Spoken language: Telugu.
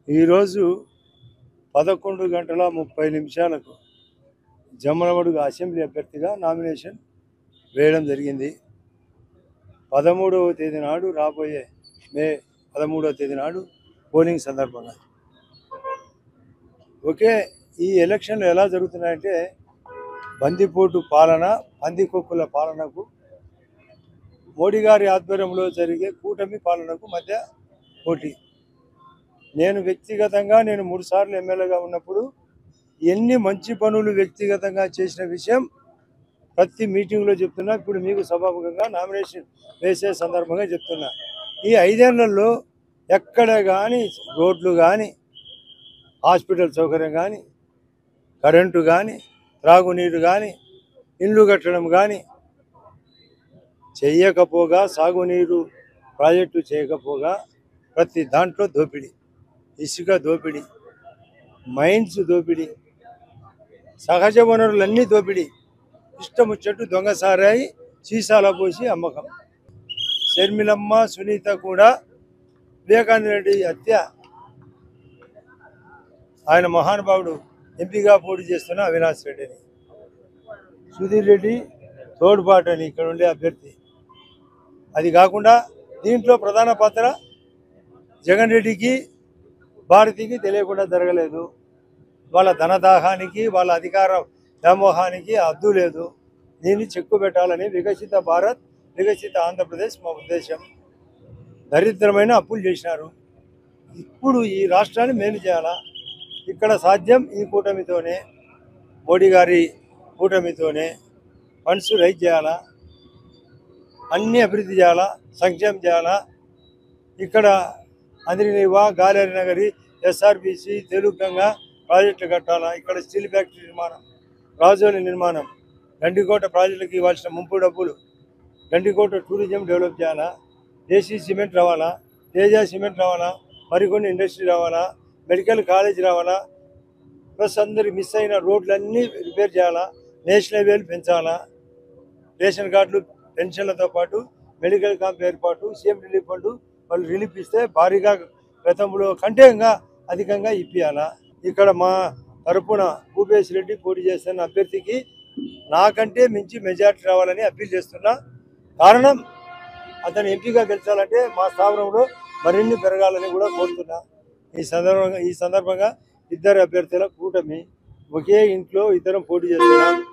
ఈరోజు పదకొండు గంటల ముప్పై నిమిషాలకు జమ్మలమడుగు అసెంబ్లీ అభ్యర్థిగా నామినేషన్ వేయడం జరిగింది పదమూడవ తేదీ నాడు రాబోయే మే పదమూడవ తేదీ నాడు పోలింగ్ సందర్భంగా ఓకే ఈ ఎలక్షన్లు ఎలా జరుగుతున్నాయంటే బందిపోటు పాలన పందికొక్కుల పాలనకు మోడీ గారి ఆధ్వర్యంలో జరిగే కూటమి పాలనకు మధ్య పోటీ నేను వ్యక్తిగతంగా నేను మూడు సార్లు ఎమ్మెల్యేగా ఉన్నప్పుడు ఎన్ని మంచి పనులు వ్యక్తిగతంగా చేసిన విషయం ప్రతి మీటింగ్లో చెప్తున్నా ఇప్పుడు మీకు సభాముఖంగా నామినేషన్ వేసే సందర్భంగా చెప్తున్నా ఈ ఐదేళ్లలో ఎక్కడ కానీ రోడ్లు కానీ హాస్పిటల్ సౌకర్యం కానీ కరెంటు కానీ త్రాగునీరు కానీ ఇల్లు కట్టడం కానీ చెయ్యకపోగా సాగునీరు ప్రాజెక్టు చేయకపోగా ప్రతి దాంట్లో దోపిడీ ఇసుక దోపిడీ మైన్స్ దోపిడీ సహజ వనరులన్నీ దోపిడీ ఇష్టం వచ్చేట్టు దొంగ సారాయి సీసాల పోసి అమ్మకం షర్మిలమ్మ సునీత కూడా వివేకానంద రెడ్డి హత్య ఆయన మహానుభావుడు ఎంపీగా పోటీ చేస్తున్న అవినాష్ రెడ్డిని సుధీర్ రెడ్డి తోడ్పాటు అని ఇక్కడ ఉండే అభ్యర్థి అది కాకుండా దీంట్లో ప్రధాన పాత్ర జగన్ రెడ్డికి భారతికి తెలియకుండా జరగలేదు వాళ్ళ ధనదాహానికి వాళ్ళ అధికార వ్యామోహానికి అద్దు లేదు దీన్ని చెక్కు పెట్టాలని వికసిత భారత్ వికసిత ఆంధ్రప్రదేశ్ మా ఉద్దేశం దరిద్రమైన అప్పులు చేసినారు ఇప్పుడు ఈ రాష్ట్రాన్ని మేలు చేయాలా ఇక్కడ సాధ్యం ఈ కూటమితోనే మోడీ గారి కూటమితోనే ఫండ్స్ రైజ్ చేయాలా అన్ని అభివృద్ధి చేయాలా సంక్షేమం చేయాలా ఇక్కడ అందిరినివా గాలేరి నగరి ఎస్ఆర్బిసి తెలుగు గంగా ప్రాజెక్టులు కట్టాలా ఇక్కడ స్టీల్ ఫ్యాక్టరీ నిర్మాణం రాజోలి నిర్మాణం గండికోట ప్రాజెక్టులకు ఇవ్వాల్సిన ముంపు డబ్బులు గండికోట టూరిజం డెవలప్ చేయాలా దేశీ సిమెంట్ రావాలా తేజ సిమెంట్ రావాలా మరికొన్ని ఇండస్ట్రీ రావాలా మెడికల్ కాలేజ్ రావాలా ప్లస్ అందరి మిస్ అయిన రోడ్లన్నీ రిపేర్ చేయాలా నేషనల్ హైవేలు పెంచాలా రేషన్ కార్డులు పెన్షన్లతో పాటు మెడికల్ క్యాంప్ ఏర్పాటు సీఎం రిలీఫ్ ఫండ్ వాళ్ళు రిలీఫ్ ఇస్తే భారీగా గతంలో కంటే ఇంకా అధికంగా ఇప్పియాలా ఇక్కడ మా తరపున భూపేష్ రెడ్డి పోటీ చేస్తున్న అభ్యర్థికి నాకంటే మించి మెజార్టీ రావాలని అప్పీల్ చేస్తున్నా కారణం అతను ఎంపీగా గెలిచాలంటే మా స్థావరంలో మరిన్ని పెరగాలని కూడా కోరుతున్నా ఈ సందర్భంగా ఈ సందర్భంగా ఇద్దరు అభ్యర్థుల కూటమి ఒకే ఇంట్లో ఇద్దరం పోటీ చేస్తున్నాం